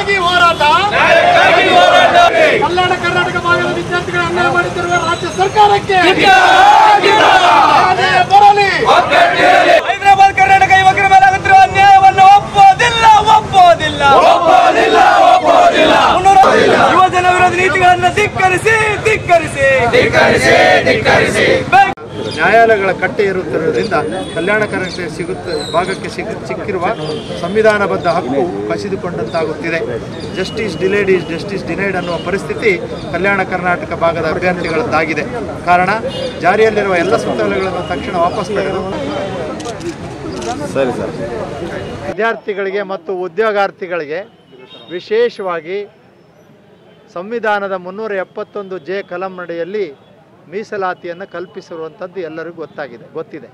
ನ್ಯಾಯಕ್ಕಾಗಿ ಹೋರಾಟ ಕಲ್ಯಾಣ ಕರ್ನಾಟಕ ಭಾಗದ ವಿದ್ಯಾರ್ಥಿಗಳ ಅನ್ಯಾಯ ಮಾಡುತ್ತಿರುವ ರಾಜ್ಯ ಸರ್ಕಾರಕ್ಕೆ ನ್ಯಾಯ ಬರಲಿ ಹೈದರಾಬಾದ್ ಕರ್ನಾಟಕ ಯುವಕರ ಮೇಲೆ ಆಗುತ್ತಿರುವ ಅನ್ಯಾಯವನ್ನು ಒಪ್ಪೋದಿಲ್ಲ ಒಪ್ಪೋದಿಲ್ಲ ಒಪ್ಪೋದಿಲ್ಲ ಒಪ್ಪೋದಿಲ್ಲ ಯುವ ಜನ ವಿರೋಧಿ ನೀತಿಗಳನ್ನು ಧಿಕ್ಕರಿಸಿ ಧಿಕ್ಕರಿಸಿ ಧಿಕ್ಕರಿಸಿ ಧಿಕ್ಕರಿಸಿ ನ್ಯಾಯಾಲಯಗಳ ಕಟ್ಟೆ ಇರುತ್ತಿರುವುದರಿಂದ ಕಲ್ಯಾಣ ಕರ್ನಾಟಕ ಸಿಗುತ್ತೆ ಭಾಗಕ್ಕೆ ಸಿಗ ಸಿಕ್ಕಿರುವ ಸಂವಿಧಾನಬದ್ಧ ಹಕ್ಕು ಕಸಿದುಕೊಂಡಂತಾಗುತ್ತಿದೆ justice delayed is justice denied ಅನ್ನುವ ಪರಿಸ್ಥಿತಿ ಕಲ್ಯಾಣ ಕರ್ನಾಟಕ ಭಾಗದ ಅಭ್ಯರ್ಥಿಗಳದ್ದಾಗಿದೆ ಕಾರಣ ಜಾರಿಯಲ್ಲಿರುವ ಎಲ್ಲ ಸುತ್ತೋಲೆಗಳನ್ನು ತಕ್ಷಣ ವಾಪಸ್ ಪಡೆದು ವಿದ್ಯಾರ್ಥಿಗಳಿಗೆ ಮತ್ತು ಉದ್ಯೋಗಾರ್ಥಿಗಳಿಗೆ ವಿಶೇಷವಾಗಿ ಸಂವಿಧಾನದ ಮುನ್ನೂರ ಎಪ್ಪತ್ತೊಂದು ಜೆ ಕಲಂನಡಿಯಲ್ಲಿ ಮೀಸಲಾತಿಯನ್ನು ಕಲ್ಪಿಸಿರುವಂಥದ್ದು ಎಲ್ಲರಿಗೂ ಗೊತ್ತಾಗಿದೆ ಗೊತ್ತಿದೆ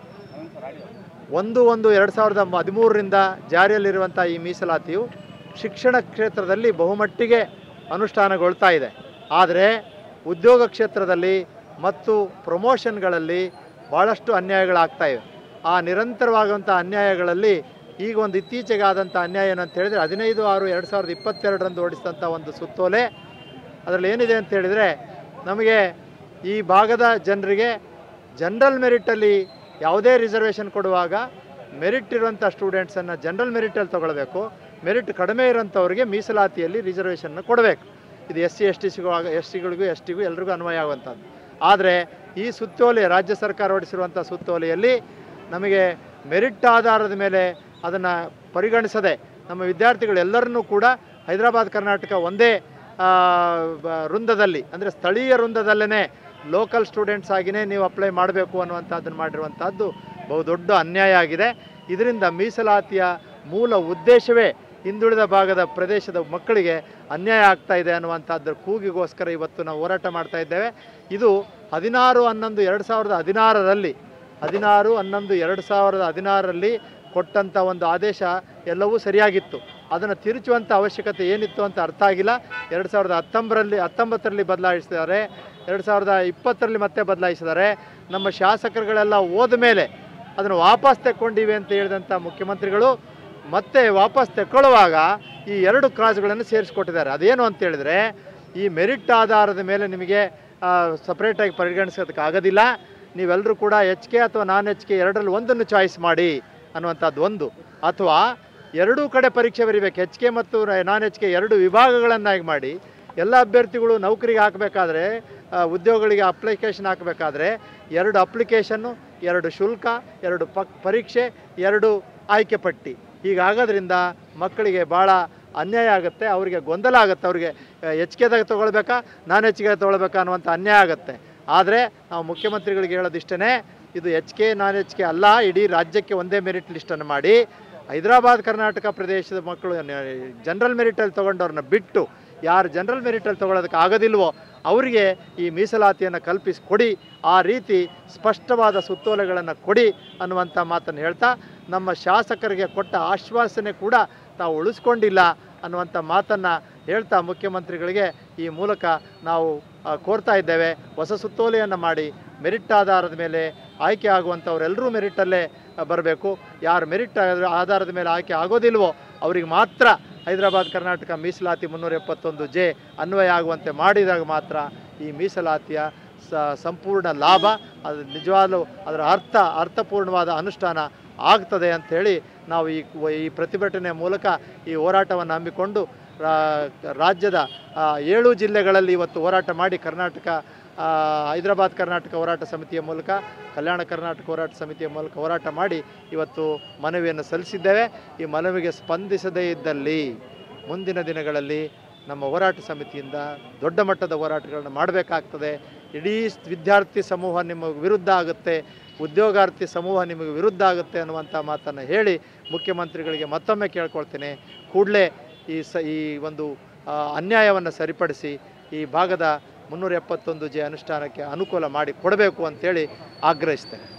ಒಂದು ಒಂದು ಎರಡು ಸಾವಿರದ ಹದಿಮೂರರಿಂದ ಜಾರಿಯಲ್ಲಿರುವಂಥ ಈ ಮೀಸಲಾತಿಯು ಶಿಕ್ಷಣ ಕ್ಷೇತ್ರದಲ್ಲಿ ಬಹುಮಟ್ಟಿಗೆ ಅನುಷ್ಠಾನಗೊಳ್ತಾ ಇದೆ ಆದರೆ ಉದ್ಯೋಗ ಕ್ಷೇತ್ರದಲ್ಲಿ ಮತ್ತು ಪ್ರಮೋಷನ್ಗಳಲ್ಲಿ ಭಾಳಷ್ಟು ಅನ್ಯಾಯಗಳಾಗ್ತಾ ಇವೆ ಆ ನಿರಂತರವಾಗುವಂಥ ಅನ್ಯಾಯಗಳಲ್ಲಿ ಈಗ ಒಂದು ಇತ್ತೀಚೆಗೆ ಆದಂಥ ಅನ್ಯಾಯ ಏನಂತ ಹೇಳಿದರೆ ಹದಿನೈದು ಆರು ಎರಡು ಸಾವಿರದ ಇಪ್ಪತ್ತೆರಡರಂದು ಓಡಿಸಿದಂಥ ಒಂದು ಸುತ್ತೋಲೆ ಅದರಲ್ಲಿ ಏನಿದೆ ಅಂತ ಹೇಳಿದರೆ ನಮಗೆ ಈ ಭಾಗದ ಜನರಿಗೆ ಜನರಲ್ ಮೆರಿಟಲ್ಲಿ ಯಾವುದೇ ರಿಸರ್ವೇಷನ್ ಕೊಡುವಾಗ ಮೆರಿಟ್ ಇರುವಂಥ ಸ್ಟೂಡೆಂಟ್ಸನ್ನು ಜನರಲ್ ಮೆರಿಟಲ್ಲಿ ತೊಗೊಳ್ಬೇಕು ಮೆರಿಟ್ ಕಡಿಮೆ ಇರೋಂಥವ್ರಿಗೆ ಮೀಸಲಾತಿಯಲ್ಲಿ ರಿಸರ್ವೇಷನ್ನ ಕೊಡಬೇಕು ಇದು ಎಸ್ ಸಿ ಎಸ್ ಟಿ ಸಿಗೂ ಎಸ್ ಟಿಗಳಿಗೂ ಎಸ್ ಟಿಗೂ ಎಲ್ರಿಗೂ ಅನ್ವಯ ಆಗುವಂಥದ್ದು ಆದರೆ ಈ ಸುತ್ತೋಲೆ ರಾಜ್ಯ ಸರ್ಕಾರ ಹೊರಡಿಸಿರುವಂಥ ಸುತ್ತೋಲೆಯಲ್ಲಿ ನಮಗೆ ಮೆರಿಟ್ ಆಧಾರದ ಮೇಲೆ ಅದನ್ನು ಪರಿಗಣಿಸದೆ ನಮ್ಮ ವಿದ್ಯಾರ್ಥಿಗಳು ಎಲ್ಲರನ್ನೂ ಕೂಡ ಹೈದರಾಬಾದ್ ಕರ್ನಾಟಕ ಒಂದೇ ಆ, ಬ- ವೃಂದದಲ್ಲಿ ಅಂದರೆ ಸ್ಥಳೀಯ ವೃಂದದಲ್ಲೇ ಲೋಕಲ್ ಸ್ಟೂಡೆಂಟ್ಸ್ ಆಗಿಯೇ ನೀವು ಅಪ್ಲೈ ಮಾಡಬೇಕು ಅನ್ನುವಂಥದ್ದನ್ನು ಮಾಡಿರುವಂಥದ್ದು ಬಹುದೊಡ್ಡ ಅನ್ಯಾಯ ಆಗಿದೆ ಇದರಿಂದ ಮೀಸಲಾತಿಯ ಮೂಲ ಉದ್ದೇಶವೇ ಹಿಂದುಳಿದ ಭಾಗದ ಪ್ರದೇಶದ ಮಕ್ಕಳಿಗೆ ಅನ್ಯಾಯ ಆಗ್ತಾ ಇದೆ ಅನ್ನುವಂಥದ್ರ ಕೂಗಿಗೋಸ್ಕರ ಇವತ್ತು ನಾವು ಹೋರಾಟ ಮಾಡ್ತಾ ಇದ್ದೇವೆ ಇದು ಹದಿನಾರು ಹನ್ನೊಂದು ಎರಡು ಸಾವಿರದ ಹದಿನಾರರಲ್ಲಿ ಹದಿನಾರು ಹನ್ನೊಂದು ಎರಡು ಸಾವಿರದ ಹದಿನಾರರಲ್ಲಿ ಕೊಟ್ಟಂಥ ಒಂದು ಆದೇಶ ಎಲ್ಲವೂ ಸರಿಯಾಗಿತ್ತು ಅದನ್ನು ತಿರುಚುವಂಥ ಅವಶ್ಯಕತೆ ಏನಿತ್ತು ಅಂತ ಅರ್ಥ ಆಗಿಲ್ಲ ಎರಡು ಸಾವಿರದ ಹತ್ತೊಂಬರಲ್ಲಿ ಹತ್ತೊಂಬತ್ತರಲ್ಲಿ ಬದಲಾಯಿಸಿದ್ದಾರೆ ಎರಡು ಸಾವಿರದ ಇಪ್ಪತ್ತರಲ್ಲಿ ಮತ್ತೆ ಬದಲಾಯಿಸಿದ್ದಾರೆ ನಮ್ಮ ಶಾಸಕರುಗಳೆಲ್ಲ ಹೋದ ಮೇಲೆ ಅದನ್ನು ವಾಪಸ್ ತೆಕ್ಕೊಂಡಿವೆ ಅಂತ ಹೇಳಿದಂಥ ಮುಖ್ಯಮಂತ್ರಿಗಳು ಮತ್ತೆ ವಾಪಸ್ ತೆಕ್ಕೊಳ್ಳುವಾಗ ಈ ಎರಡು ಕ್ಲಾಸ್ಗಳನ್ನು ಸೇರಿಸ್ಕೊಟ್ಟಿದ್ದಾರೆ ಅದೇನು ಅಂತ ಹೇಳಿದ್ರೆ ಈ ಮೆರಿಟ್ ಆಧಾರದ ಮೇಲೆ ನಿಮಗೆ ಸಪ್ರೇಟಾಗಿ ಪರಿಗಣಿಸೋದಕ್ಕೆ ಆಗೋದಿಲ್ಲ ನೀವೆಲ್ಲರೂ ಕೂಡ ಎಚ್ ಕೆ ಅಥವಾ ನಾನ್ ಎಚ್ ಕೆ ಎರಡರಲ್ಲಿ ಒಂದನ್ನು ಚಾಯ್ಸ್ ಮಾಡಿ ಅನ್ನುವಂಥದ್ದು ಒಂದು ಅಥವಾ ಎರಡೂ ಕಡೆ ಪರೀಕ್ಷೆ ಬರೀಬೇಕು ಎಚ್ ಕೆ ಮತ್ತು ನಾನ್ ಎಚ್ ಕೆ ಎರಡು ವಿಭಾಗಗಳನ್ನಾಗಿ ಮಾಡಿ ಎಲ್ಲ ಅಭ್ಯರ್ಥಿಗಳು ನೌಕರಿಗೆ ಹಾಕಬೇಕಾದ್ರೆ ಉದ್ಯೋಗಗಳಿಗೆ ಅಪ್ಲಿಕೇಶನ್ ಹಾಕಬೇಕಾದ್ರೆ ಎರಡು ಅಪ್ಲಿಕೇಶನ್ನು ಎರಡು ಶುಲ್ಕ ಎರಡು ಪಕ್ ಪರೀಕ್ಷೆ ಎರಡು ಆಯ್ಕೆ ಪಟ್ಟಿ ಹೀಗಾಗೋದ್ರಿಂದ ಮಕ್ಕಳಿಗೆ ಭಾಳ ಅನ್ಯಾಯ ಆಗುತ್ತೆ ಅವರಿಗೆ ಗೊಂದಲ ಆಗುತ್ತೆ ಅವರಿಗೆ ಎಚ್ ಕೆದಾಗ ತೊಗೊಳ್ಬೇಕಾ ನಾನ್ ಎಚ್ ಕೆ ತೊಗೊಳ್ಬೇಕಾ ಅನ್ನುವಂಥ ಅನ್ಯಾಯ ಆಗುತ್ತೆ ಆದರೆ ನಾವು ಮುಖ್ಯಮಂತ್ರಿಗಳಿಗೆ ಹೇಳೋದಿಷ್ಟೇ ಇದು H K non H K ಅಲ್ಲ ಇಡೀ ರಾಜ್ಯಕ್ಕೆ ಒಂದೇ ಮೆರಿಟ್ ಲಿಸ್ಟನ್ನು ಮಾಡಿ ಹೈದರಾಬಾದ್ ಕರ್ನಾಟಕ ಪ್ರದೇಶದ ಮಕ್ಕಳು ಜನರಲ್ ಮೆರಿಟಲ್ಲಿ ತೊಗೊಂಡವ್ರನ್ನ ಬಿಟ್ಟು ಯಾರು ಜನರಲ್ ಮೆರಿಟಲ್ಲಿ ತೊಗೊಳೋದಕ್ಕೆ ಆಗೋದಿಲ್ವೋ ಅವರಿಗೆ ಈ ಮೀಸಲಾತಿಯನ್ನು ಕಲ್ಪಿಸಿ ಕೊಡಿ ಆ ರೀತಿ ಸ್ಪಷ್ಟವಾದ ಸುತ್ತೋಲೆಗಳನ್ನು ಕೊಡಿ ಅನ್ನುವಂಥ ಮಾತನ್ನು ಹೇಳ್ತಾ ನಮ್ಮ ಶಾಸಕರಿಗೆ ಕೊಟ್ಟ ಆಶ್ವಾಸನೆ ಕೂಡ ತಾವು ಉಳಿಸ್ಕೊಂಡಿಲ್ಲ ಅನ್ನುವಂಥ ಮಾತನ್ನು ಹೇಳ್ತಾ ಮುಖ್ಯಮಂತ್ರಿಗಳಿಗೆ ಈ ಮೂಲಕ ನಾವು ಆ, ಕೋರ್ತಾ ಇದ್ದೇವೆ ಹೊಸ ಸುತ್ತೋಲೆಯನ್ನು ಮಾಡಿ ಮೆರಿಟ್ ಆಧಾರದ ಮೇಲೆ ಆಯ್ಕೆ ಆಗುವಂಥವರೆಲ್ಲರೂ ಮೆರಿಟಲ್ಲೇ ಬರಬೇಕು ಯಾರು ಮೆರಿಟ್ ಆಧಾರದ ಮೇಲೆ ಆಯ್ಕೆ ಆಗೋದಿಲ್ವೋ ಅವರಿಗೆ ಮಾತ್ರ ಹೈದರಾಬಾದ್ ಕರ್ನಾಟಕ ಮೀಸಲಾತಿ ಮುನ್ನೂರ ಎಪ್ಪತ್ತೊಂದು ಜೆ ಅನ್ವಯ ಆಗುವಂತೆ ಮಾಡಿದಾಗ ಮಾತ್ರ ಈ ಮೀಸಲಾತಿಯ ಸ ಸಂಪೂರ್ಣ ಲಾಭ ಅದು ನಿಜವಾಗಲೂ ಅದರ ಅರ್ಥ ಅರ್ಥಪೂರ್ಣವಾದ ಅನುಷ್ಠಾನ ಆಗ್ತದೆ ಅಂಥೇಳಿ ನಾವು ಈ ಈ ಪ್ರತಿಭಟನೆ ಮೂಲಕ ಈ ಹೋರಾಟವನ್ನು ಹಮ್ಮಿಕೊಂಡು ರಾ- ರಾಜ್ಯದ ಆ, ಏಳು ಜಿಲ್ಲೆಗಳಲ್ಲಿ ಇವತ್ತು ಹೋರಾಟ ಮಾಡಿ ಕರ್ನಾಟಕ ಆ, ಹೈದರಾಬಾದ್ ಕರ್ನಾಟಕ ಹೋರಾಟ ಸಮಿತಿಯ ಮೂಲಕ ಕಲ್ಯಾಣ ಕರ್ನಾಟಕ ಹೋರಾಟ ಸಮಿತಿಯ ಮೂಲಕ ಹೋರಾಟ ಮಾಡಿ ಇವತ್ತು ಮನವಿಯನ್ನು ಸಲ್ಲಿಸಿದ್ದೇವೆ ಈ ಮನವಿಗೆ ಸ್ಪಂದಿಸದೇ ಇದ್ದಲ್ಲಿ ಮುಂದಿನ ದಿನಗಳಲ್ಲಿ ನಮ್ಮ ಹೋರಾಟ ಸಮಿತಿಯಿಂದ ದೊಡ್ಡ ಮಟ್ಟದ ಹೋರಾಟಗಳನ್ನು ಮಾಡಬೇಕಾಗ್ತದೆ ಇಡೀ ವಿದ್ಯಾರ್ಥಿ ಸಮೂಹ ನಿಮ್ಮ ವಿರುದ್ಧ ಆಗುತ್ತೆ ಉದ್ಯೋಗಾರ್ಥಿ ಸಮೂಹ ನಿಮಗೆ ವಿರುದ್ಧ ಆಗುತ್ತೆ ಅನ್ನುವಂಥ ಮಾತನ್ನು ಹೇಳಿ ಮುಖ್ಯಮಂತ್ರಿಗಳಿಗೆ ಮತ್ತೊಮ್ಮೆ ಕೇಳ್ಕೊಳ್ತೇನೆ ಕೂಡಲೇ ಈ ಸ ಈ ಒಂದು ಅನ್ಯಾಯವನ್ನು ಸರಿಪಡಿಸಿ ಈ ಭಾಗದ ಮುನ್ನೂರ ಎಪ್ಪತ್ತೊಂದು ಜೆ ಅನುಷ್ಠಾನಕ್ಕೆ ಅನುಕೂಲ ಮಾಡಿ ಕೊಡಬೇಕು ಅಂತೇಳಿ ಆಗ್ರಹಿಸ್ತೇನೆ